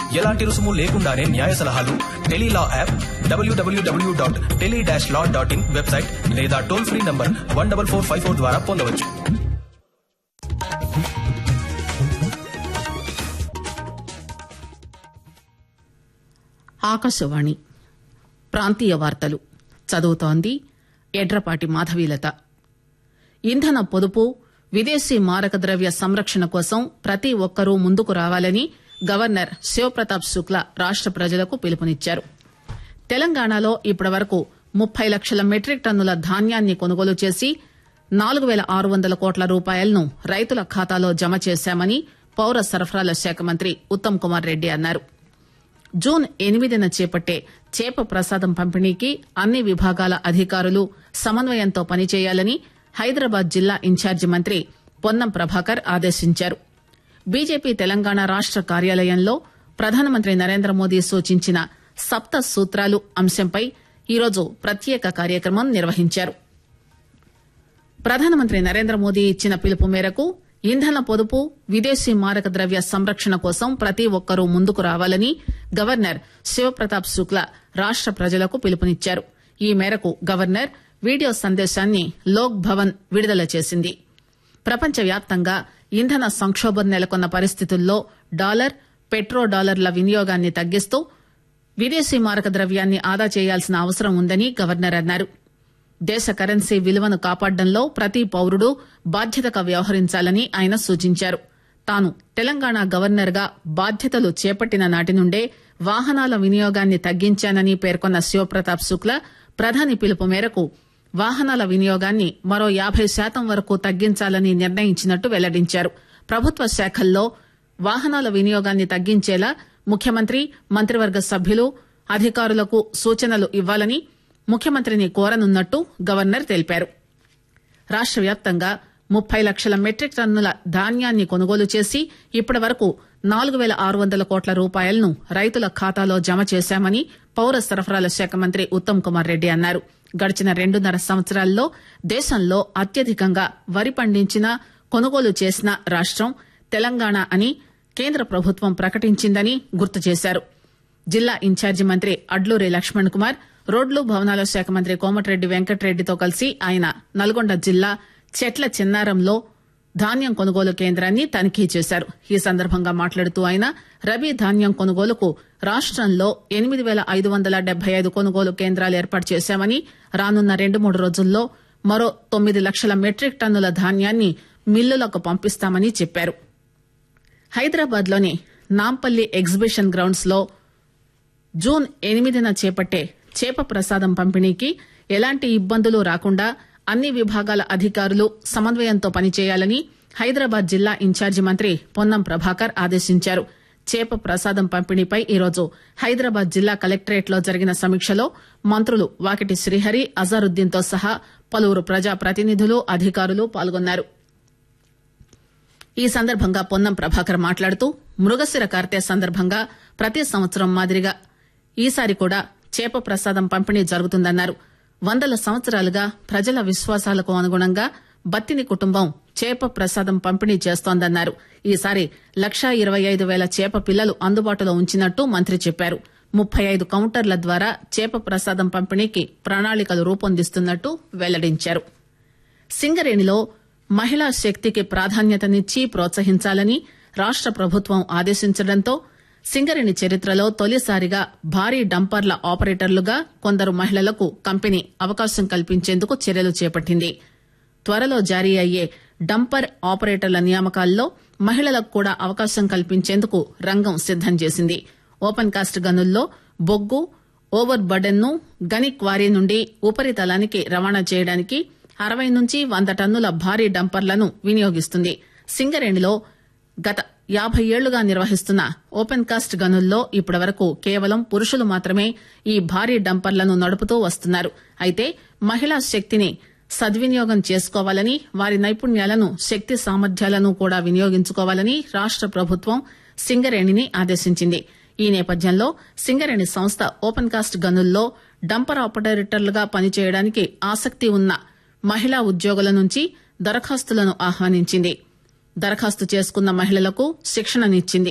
ఎలాంటి రుసుము లేకుండానే న్యాయ సలహాలు Tele Law app WWW dot tele dash law dot in website లేదా toll free number one double four five four ద్వారా పొందవచ్చు ఆకాశవాణి ప్రాంతీయ వార్తలు చదువుతోంది ఎడ్రపాటి మాధవీలత ఇంధన పొదుపు విదేశీ మారక ద్రవ్య సంరక్షణ కోసం ప్రతి ఒక్కరూ ముందుకు రావాలని గవర్నర్ శివప్రతాప్ శుక్లా రాష్ట ప్రజలకు పిలుపునిచ్చారు తెలంగాణలో ఇప్పటివరకు ముప్పై లక్షల మెట్రిక్ టన్నుల ధాన్యాన్ని కొనుగోలు చేసి నాలుగు పేల ఆరు వందల కోట్ల రూపాయలను రైతుల ఖాతాలో జమ చేశామని పౌర సరఫరాల శాఖ మంత్రి ఉత్తమ్ కుమార్ రెడ్డి అన్నారు జూన్ ఎనిమిదిన చేపట్టే చేప ప్రసాదం పంపిణీకి అన్ని విభాగాల అధికారులు సమన్వయంతో పనిచేయాలని హైదరాబాద్ జిల్లా ఇన్ఛార్జి మంత్రి పొన్నం ప్రభాకర్ ఆదేశించారు బీజేపీ తెలంగాణ రాష్ట కార్యాలయంలో ప్రధానమంత్రి నరేంద్ర మోదీ సూచించిన సప్త సూత్రాలు అంశంపై ఈరోజు ప్రత్యేక కార్యక్రమం నిర్వహించారు ప్రధానమంత్రి నరేంద్ర మోదీ ఇచ్చిన పిలుపు మేరకు ఇంధన పొదుపు విదేశీ మారక ద్రవ్య సంరక్షణ కోసం ప్రతి ఒక్కరూ ముందుకు రావాలని గవర్నర్ శివప్రతాప్ శుక్లా రాష్ట ప్రజలకు పిలుపునిచ్చారు ఈ మేరకు గవర్నర్ వీడియో సందేశాన్ని లోక్ భవన్ విడుదల చేసింది ప్రపంచవ్యాప్తంగా ఇంధన సంక్షోభం నెలకొన్న పరిస్థితుల్లో డాలర్ పెట్రో డాలర్ల వినియోగాన్ని తగ్గిస్తూ విదేశీ మారక ద్రవ్యాన్ని ఆదా చేయాల్సిన అవసరం ఉందని గవర్నర్ అన్నారు దేశ కరెన్సీ విలువను కాపాడడంలో ప్రతి పౌరుడు బాధ్యతగా వ్యవహరించాలని ఆయన సూచించారు తాను తెలంగాణ గవర్నర్ గా బాధ్యతలు చేపట్టిన నాటి నుండే వాహనాల వినియోగాన్ని తగ్గించానని పేర్కొన్న శివప్రతాప్ శుక్లా ప్రధాని పిలుపు మేరకు వాహనాల వినియోగాన్ని మరో యాబై శాతం వరకు తగ్గించాలని నిర్ణయించినట్టు వెల్లడించారు ప్రభుత్వ శాఖల్లో వాహనాల వినియోగాన్ని తగ్గించేలా ముఖ్యమంత్రి మంత్రివర్గ సభ్యులు అధికారులకు సూచనలు ఇవ్వాలని ముఖ్యమంత్రిని కోరనున్నట్టు గవర్నర్ తెలిపారు రాష్ట వ్యాప్తంగా ముప్పై లక్షల మెట్రిక్ టన్నుల ధాన్యాన్ని కొనుగోలు చేసి ఇప్పటి వరకు నాలుగు పేల ఆరు వందల కోట్ల రూపాయలను రైతుల ఖాతాలో జమ చేశామని పౌర సరఫరాల శాఖ మంత్రి ఉత్తమ్ కుమార్ రెడ్డి అన్నారు గడిచిన రెండున్నర సంవత్సరాల్లో దేశంలో అత్యధికంగా వరి పండించిన కొనుగోలు చేసిన రాష్టం తెలంగాణ అని కేంద్ర ప్రభుత్వం ప్రకటించిందని గుర్తు చేశారు జిల్లా ఇన్ఛార్జి మంత్రి అడ్లూరి లక్ష్మణ్ కుమార్ రోడ్లు భవనాల శాఖ మంత్రి కోమటిరెడ్డి వెంకటరెడ్డితో కలిసి ఆయన నల్గొండ జిల్లా చెట్ల చిన్నారంలో ధాన్యం కొనుగోలు కేంద్రాన్ని తనిఖీ చేశారు ఈ సందర్భంగా మాట్లాడుతూ ఆయన రబీ ధాన్యం కొనుగోలుకు రాష్టంలో ఎనిమిది పేల ఐదు వందల డెబ్బై ఐదు కొనుగోలు కేంద్రాలు ఏర్పాటు చేశామని రానున్న రెండు మూడు రోజుల్లో మరో తొమ్మిది లక్షల మెట్రిక్ టన్నుల ధాన్యాన్ని మిల్లులకు పంపిస్తామని చెప్పారు హైదరాబాద్ లోని నాంపల్లి ఎగ్జిబిషన్ గ్రౌండ్స్ లో జూన్ ఎనిమిదిన చేపట్టే చేప ప్రసాదం పంపిణీకి ఎలాంటి ఇబ్బందులు రాకుండా అన్ని విభాగాల అధికారులు సమన్వయంతో పనిచేయాలని హైదరాబాద్ జిల్లా ఇన్ఛార్జి మంత్రి పొన్నం ప్రభాకర్ ఆదేశించారు చేప ప్రసాదం పంపిణీపై ఈరోజు హైదరాబాద్ జిల్లా కలెక్టరేట్ లో జరిగిన సమీక్షలో మంత్రులు వాకిటి శ్రీహరి అజారుద్దీన్ తో సహా పలువురు ప్రజా ప్రతినిధులు అధికారులు పాల్గొన్నారు ఈ సందర్భంగా పొన్నం ప్రభాకర్ మాట్లాడుతూ మృగశిర కార్తె సందర్భంగా ప్రతి సంవత్సరం మాదిరిగా ఈసారి కూడా చేప ప్రసాదం పంపిణీ జరుగుతుందన్నారు వందల సంవత్సరాలుగా ప్రజల విశ్వాసాలకు అనుగుణంగా బత్తిని కుటుంబం చేప ప్రసాదం పంపిణీ చేస్తోందన్నారు ఈసారి లక్షా ఇరవై ఐదు వేల చేప పిల్లలు అందుబాటులో ఉంచినట్టు మంత్రి చెప్పారు ముప్పై ఐదు కౌంటర్ల ద్వారా చేప ప్రసాదం పంపిణీకి ప్రణాళికలు రూపొందిస్తున్నట్టు వెల్లడించారు సింగరేణిలో మహిళా శక్తికి ప్రాధాన్యతనిచ్చి ప్రోత్సహించాలని రాష్ట ప్రభుత్వం ఆదేశించడంతో సింగరేణి చరిత్రలో తొలిసారిగా భారీ డంపర్ల ఆపరేటర్లుగా కొందరు మహిళలకు కంపెనీ అవకాశం కల్పించేందుకు చర్యలు చేపట్టింది త్వరలో జారీ అయ్యే డంపర్ ఆపరేటర్ల నియామకాల్లో మహిళలకు కూడా అవకాశం కల్పించేందుకు రంగం సిద్దం చేసింది ఓపెన్ కాస్ట్ గనుల్లో బొగ్గు ఓవర్ బర్డెన్ ను గని క్వారీ నుండి ఉపరితలానికి రవాణా చేయడానికి అరవై నుంచి వంద టన్నుల భారీ డంపర్లను వినియోగిస్తుంది సింగరేణిలో గత యాభై ఏళ్లుగా నిర్వహిస్తున్న ఓపెన్ కాస్ట్ గనుల్లో ఇప్పటివరకు కేవలం పురుషులు మాత్రమే ఈ భారీ డంపర్లను నడుపుతూ వస్తున్నారు అయితే మహిళా శక్తిని సద్వినియోగం చేసుకోవాలని వారి నైపుణ్యాలను శక్తి సామర్థ్యాలను కూడా వినియోగించుకోవాలని రాష్ట ప్రభుత్వం సింగరేణిని ఆదేశించింది ఈ నేపథ్యంలో సింగరేణి సంస్థ ఓపెన్ కాస్ట్ గనుల్లో డంపర్ ఆపరేటర్లుగా పనిచేయడానికి ఆసక్తి ఉన్న మహిళా ఉద్యోగుల నుంచి దరఖాస్తులను ఆహ్వానించింది దరఖాస్తు చేసుకున్న మహిళలకు శిక్షణనిచ్చింది